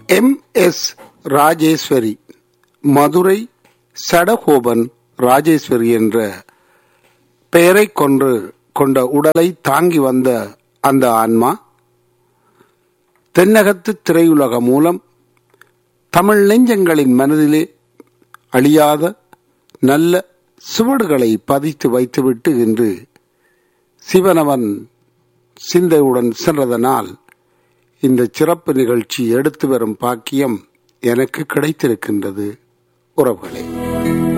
M S Rajeshwari Madurai Sadagopan Rajeshwari என்ற பெயரை கொன்று கொண்ட உடலை தாங்கி வந்த அந்த ஆன்மா தென்னகத்து திரையுலக மூலம் தமிழ் நெஞ்சங்களின் மனதிலே அழியாத நல்ல சுவடுகளை பதித்து வைத்துவிட்டு இன்று சிவனவன் சிந்தையுடன் சென்றதனால் இந்த சிறப்பு நிகழ்ச்சி எடுத்து வரும் பாக்கியம் எனக்கு கிடைத்திருக்கின்றது உறவுகளே